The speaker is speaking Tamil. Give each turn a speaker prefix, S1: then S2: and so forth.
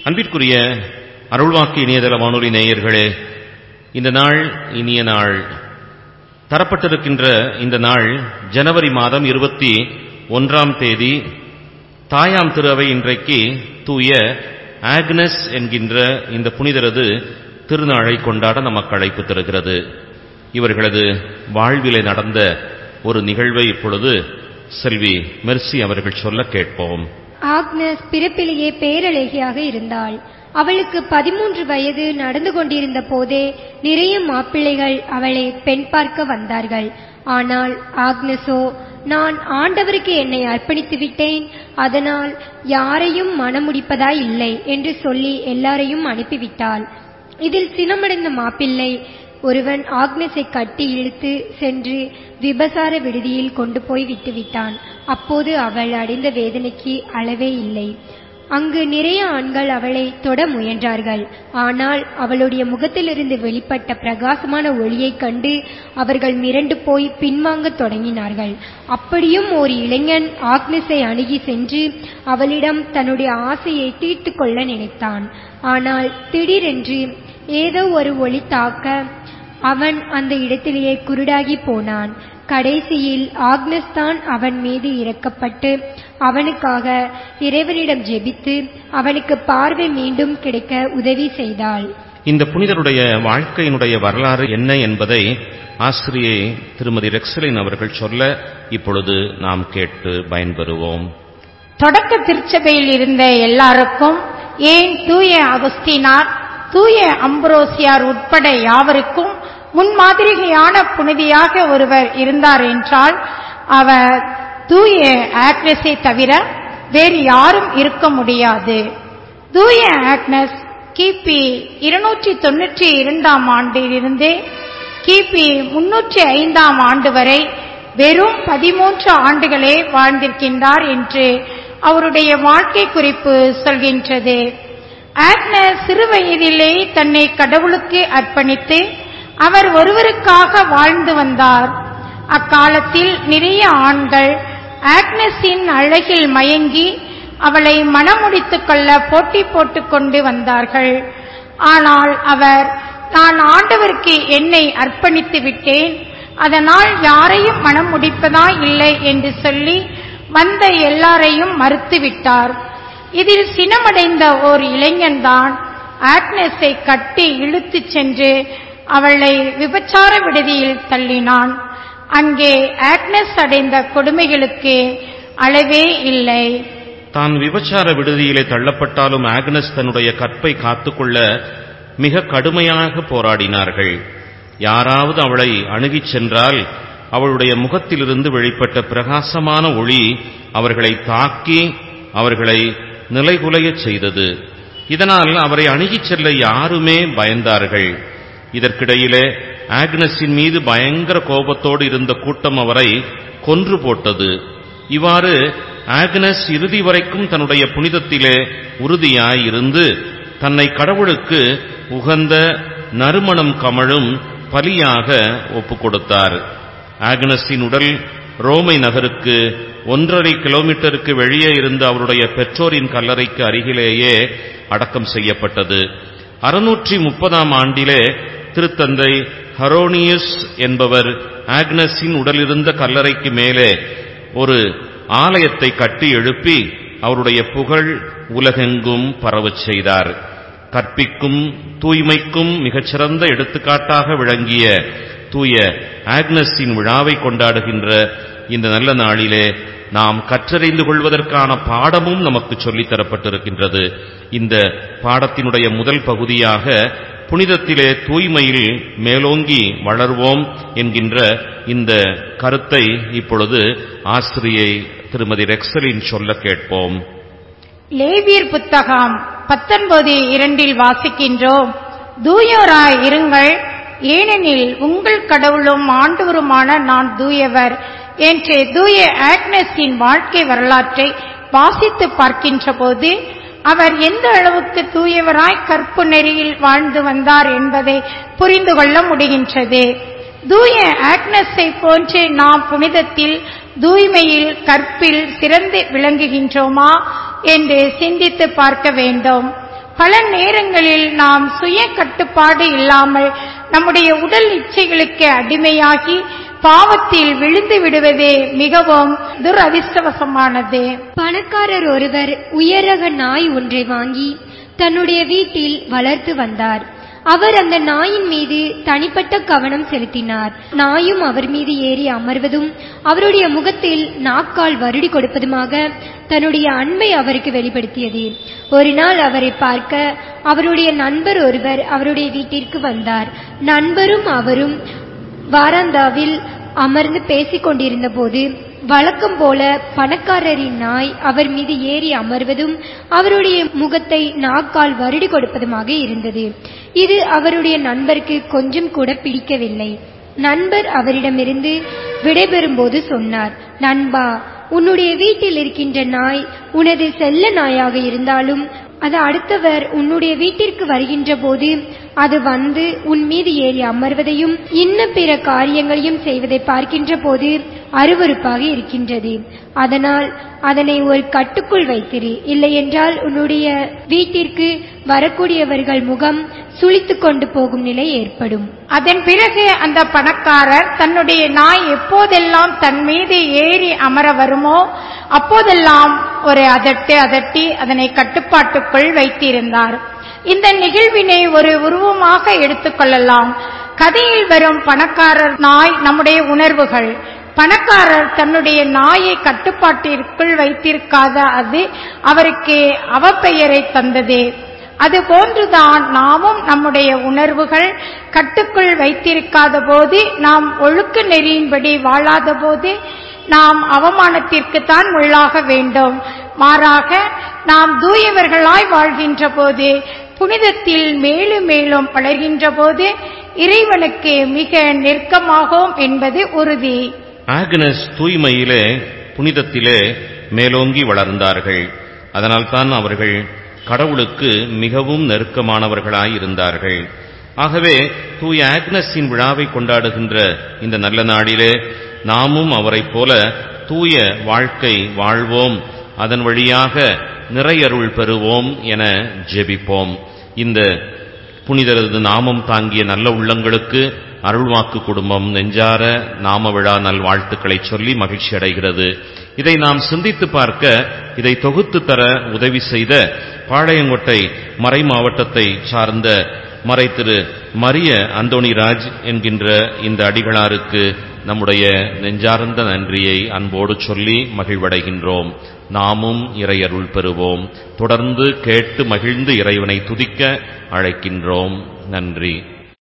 S1: அன்பிற்குரிய அருள்வாக்கு இணையதள வானொலி நேயர்களே இந்த நாள் இனிய நாள் தரப்பட்டிருக்கின்ற இந்த நாள் ஜனவரி மாதம் இருபத்தி ஒன்றாம் தேதி தாயாம் திரு அவை இன்றைக்கு தூய ஆக்னஸ் என்கின்ற இந்த புனிதரது திருநாளை கொண்டாட நமக்கு அழைப்பு தருகிறது இவர்களது வாழ்விலே நடந்த ஒரு நிகழ்வை இப்பொழுது செல்வி மெர்சி அவர்கள் சொல்ல கேட்போம்
S2: ஆக்னஸ் பிறப்பிலேயே பேரழகியாக இருந்தாள் அவளுக்கு பதிமூன்று வயது நடந்து கொண்டிருந்த போதே நிறைய மாப்பிள்ளைகள் அவளை பெண் பார்க்க வந்தார்கள் ஆனால் ஆக்னஸோ நான் ஆண்டவருக்கு என்னை அர்ப்பணித்து விட்டேன் அதனால் யாரையும் மணமுடிப்பதாய் இல்லை என்று சொல்லி எல்லாரையும் அனுப்பிவிட்டாள் இதில் சினமடைந்த மாப்பிள்ளை ஒருவன் ஆக்னஸை கட்டி இழுத்து சென்று விபசார விடுதியில் கொண்டு போய் விட்டுவிட்டான் அப்போது அவள் அடைந்த வேதனைக்கு அளவே இல்லை அங்கு நிறைய ஆண்கள் அவளை தொட முயன்றார்கள் ஆனால் அவளுடைய முகத்திலிருந்து வெளிப்பட்ட பிரகாசமான ஒளியைக் கண்டு அவர்கள் மிரண்டு போய் பின்வாங்கத் தொடங்கினார்கள் அப்படியும் ஒரு இளைஞன் ஆக்னஸை அணுகி சென்று அவளிடம் தன்னுடைய ஆசையை தீர்த்து கொள்ள நினைத்தான் ஆனால் திடீரென்று ஏதோ ஒரு ஒளி தாக்க அவன் அந்த இடத்திலேயே குருடாகி போனான் கடைசியில் ஆக்னஸ் தான் அவன் மீது இறக்கப்பட்டு அவனுக்காக இறைவனிடம் ஜெபித்து அவனுக்கு பார்வை மீண்டும் கிடைக்க உதவி செய்தாள்
S1: இந்த புனிதருடைய வாழ்க்கையினுடைய வரலாறு என்ன என்பதை ஆசிரியை திருமதி ரெக்ஸலின் அவர்கள் சொல்ல இப்பொழுது நாம் கேட்டு பயன்பெறுவோம்
S3: தொடக்க திருச்சபையில் இருந்த எல்லாருக்கும் ஏன் தூய அகுஸ்தினார் தூய அம்பரோசியார் உட்பட யாவருக்கும் முன்மாதிரியான புனிதியாக ஒருவர் இருந்தார் என்றால் அவர் தூய ஆக்னஸை தவிர வேறு யாரும் இருக்க முடியாது தூய ஆக்னஸ் கிபி இருநூற்றி தொன்னூற்றி இரண்டாம் ஆண்டிலிருந்தே கிபி முன்னூற்றி ஐந்தாம் ஆண்டு வரை வெறும் பதிமூன்று ஆண்டுகளே வாழ்ந்திருக்கின்றார் என்று அவருடைய வாழ்க்கை குறிப்பு சொல்கின்றது ஆக்னஸ் சிறு வயதிலே தன்னை கடவுளுக்கு அர்ப்பணித்து அவர் ஒருவருக்காக வாழ்ந்து வந்தார் அக்காலத்தில் நிறைய ஆண்கள் ஆக்னஸின் அழகில் மயங்கி அவளை மணமுடித்துக் கொள்ள போட்டி போட்டுக் கொண்டு வந்தார்கள் ஆனால் அவர் நான் ஆண்டவருக்கு என்னை அர்ப்பணித்து விட்டேன் அதனால் யாரையும் மனம் முடிப்பதா இல்லை என்று சொல்லி வந்த எல்லாரையும் மறுத்துவிட்டார் இதில் சினமடைந்த ஓர் இளைஞன்தான் ஆக்னஸை கட்டி இழுத்துச் சென்று அவளை விபச்சார விடுதியில் தள்ளினான் அங்கே ஆக்னஸ் அடைந்த கொடுமைகளுக்கு அளவே இல்லை
S1: தான் விபச்சார விடுதியிலே தள்ளப்பட்டாலும் ஆக்னஸ் தன்னுடைய கற்பை காத்துக்கொள்ள மிக கடுமையாக போராடினார்கள் யாராவது அவளை அணுகிச் சென்றால் அவளுடைய முகத்திலிருந்து வெளிப்பட்ட பிரகாசமான ஒளி அவர்களை தாக்கி அவர்களை நிலைகுலையச் செய்தது இதனால் அவரை அணுகிச் செல்ல யாருமே பயந்தார்கள் இதற்கிடையிலே ஆக்னஸின் மீது பயங்கர கோபத்தோடு இருந்த கூட்டம் அவரை கொன்று போட்டது இவ்வாறு ஆக்னஸ் இறுதி வரைக்கும் தன்னுடைய புனிதத்திலே உறுதியாய் இருந்து தன்னை கடவுளுக்கு உகந்த நறுமணம் கமழும் பலியாக ஒப்புக் கொடுத்தார் ஆக்னஸின் உடல் ரோமை நகருக்கு ஒன்றரை கிலோமீட்டருக்கு வெளியே இருந்த அவருடைய பெற்றோரின் கல்லறைக்கு அருகிலேயே அடக்கம் செய்யப்பட்டது அறுநூற்றி முப்பதாம் ஆண்டிலே திருத்தந்தை ஹரோனியஸ் என்பவர் ஆக்னஸின் உடலிருந்த கல்லறைக்கு மேலே ஒரு ஆலயத்தை கட்டி எழுப்பி அவருடைய புகழ் உலகெங்கும் பரவச் செய்தார் கற்பிக்கும் தூய்மைக்கும் மிகச்சிறந்த எடுத்துக்காட்டாக விளங்கிய தூய ஆக்னஸின் விழாவை கொண்டாடுகின்ற இந்த நல்ல நாளிலே நாம் கற்றறிந்து கொள்வதற்கான பாடமும் நமக்கு சொல்லித் தரப்பட்டிருக்கின்றது இந்த பாடத்தினுடைய முதல் பகுதியாக புனிதத்திலே தூய்மையில் மேலோங்கி வளர்வோம் என்கின்ற இந்த கருத்தை இப்பொழுது ஆசிரியை திருமதி ரெக்ஸலின் சொல்ல கேட்போம்
S3: லேவியர் புத்தகம் பத்தொன்பது இரண்டில் வாசிக்கின்றோம் தூயோராய் இருங்கள் ஏனெனில் உங்கள் கடவுளும் ஆண்டவருமான நான் தூயவர் என்று தூய ஆக்னஸின் வாழ்க்கை வரலாற்றை வாசித்து பார்க்கின்ற போது அவர் எந்த அளவுக்கு தூயவராய் கற்பு நெறியில் வாழ்ந்து வந்தார் என்பதை புரிந்து கொள்ள முடிகின்றது தூய ஆக்னஸை போன்று நாம் புனிதத்தில் தூய்மையில் கற்பில் சிறந்து விளங்குகின்றோமா என்று சிந்தித்து பார்க்க வேண்டும் பல நேரங்களில் நாம் சுய கட்டுப்பாடு இல்லாமல் நம்முடைய உடல் இச்சைகளுக்கு அடிமையாகி பாவத்தில் விழுந்து விடுவதே மிகவும் துரதிர்ஷ்டவசமானது
S2: பணக்காரர் ஒருவர் உயரக நாய் ஒன்றை வாங்கி தன்னுடைய வீட்டில் வளர்த்து வந்தார் அவர் அந்த நாயின் மீது தனிப்பட்ட கவனம் செலுத்தினார் நாயும் அவர் மீது ஏறி அமர்வதும் அவருடைய முகத்தில் நாக்கால் வருடி கொடுப்பதுமாக தன்னுடைய அன்பை அவருக்கு வெளிப்படுத்தியது ஒரு நாள் அவரை பார்க்க அவருடைய நண்பர் ஒருவர் அவருடைய வீட்டிற்கு வந்தார் நண்பரும் அவரும் வாராந்தாவில் அமர்ந்து பேசிக் கொண்டிருந்த போது வழக்கம் போல பணக்காரரின் நாய் அவர் மீது ஏறி அமர்வதும் அவருடைய முகத்தை நாக்கால் வருடி கொடுப்பதுமாக இருந்தது இது அவருடைய நண்பருக்கு கொஞ்சம் கூட பிடிக்கவில்லை நண்பர் அவரிடமிருந்து விடைபெறும்போது சொன்னார் நண்பா உன்னுடைய வீட்டில் இருக்கின்ற நாய் உனது செல்ல நாயாக இருந்தாலும் அது அடுத்தவர் உன்னுடைய வீட்டிற்கு வருகின்ற போது அது வந்து உன் மீது ஏறி அமர்வதையும் இன்ன பிற காரியங்களையும் செய்வதை பார்க்கின்ற போது அருவருப்பாக இருக்கின்றது அதனால் அதனை ஒரு கட்டுக்குள் வைத்திரு இல்லையென்றால் உன்னுடைய வீட்டிற்கு வரக்கூடியவர்கள் முகம் சுளித்துக் கொண்டு போகும் நிலை ஏற்படும்
S3: அதன் பிறகு அந்த பணக்காரர் தன்னுடைய நாய் எப்போதெல்லாம் தன் மீது ஏறி அமர வருமோ அப்போதெல்லாம் ஒரு அதட்டு அதட்டி அதனை கட்டுப்பாட்டுக்குள் வைத்திருந்தார் இந்த நிகழ்வினை ஒரு உருவமாக எடுத்துக்கொள்ளலாம் கதையில் வரும் பணக்காரர் நாய் நம்முடைய உணர்வுகள் பணக்காரர் தன்னுடைய நாயை கட்டுப்பாட்டிற்குள் வைத்திருக்காத அது அவருக்கு அவப்பெயரை தந்தது அது போன்றுதான் நாமும் நம்முடைய உணர்வுகள் கட்டுக்குள் வைத்திருக்காத போது நாம் ஒழுக்க நெறியின்படி வாழாத போது நாம் அவமானத்திற்குத்தான் உள்ளாக வேண்டும் மாறாக நாம் தூயவர்களாய் வாழ்கின்ற போது புனிதத்தில் மேலும் மேலும் வளர்கின்ற போது இறைவனுக்கு மிக நெருக்கமாகும் என்பது உறுதி
S1: ஆக்னஸ் தூய்மையிலே புனிதத்திலே மேலோங்கி வளர்ந்தார்கள் அதனால்தான் அவர்கள் கடவுளுக்கு மிகவும் நெருக்கமானவர்களாய் இருந்தார்கள் ஆகவே தூய ஆக்னஸின் விழாவை கொண்டாடுகின்ற இந்த நல்ல நாளிலே நாமும் அவரைப் போல தூய வாழ்க்கை வாழ்வோம் அதன் வழியாக நிறையருள் பெறுவோம் என ஜெபிப்போம் இந்த புனிதரது நாமம் தாங்கிய நல்ல உள்ளங்களுக்கு அருள்வாக்கு குடும்பம் நெஞ்சார நாம விழா நல்வாழ்த்துக்களை சொல்லி மகிழ்ச்சி அடைகிறது இதை நாம் சிந்தித்து பார்க்க இதை தொகுத்து தர உதவி செய்த பாளையங்கோட்டை மறை மாவட்டத்தை சார்ந்த மறை திரு மரிய அந்தோணிராஜ் என்கின்ற இந்த அடிகளாருக்கு நம்முடைய நெஞ்சார்ந்த நன்றியை அன்போடு சொல்லி மகிழ்வடைகின்றோம் நாமும் இறையருள் பெறுவோம் தொடர்ந்து கேட்டு மகிழ்ந்து இறைவனை துதிக்க அழைக்கின்றோம் நன்றி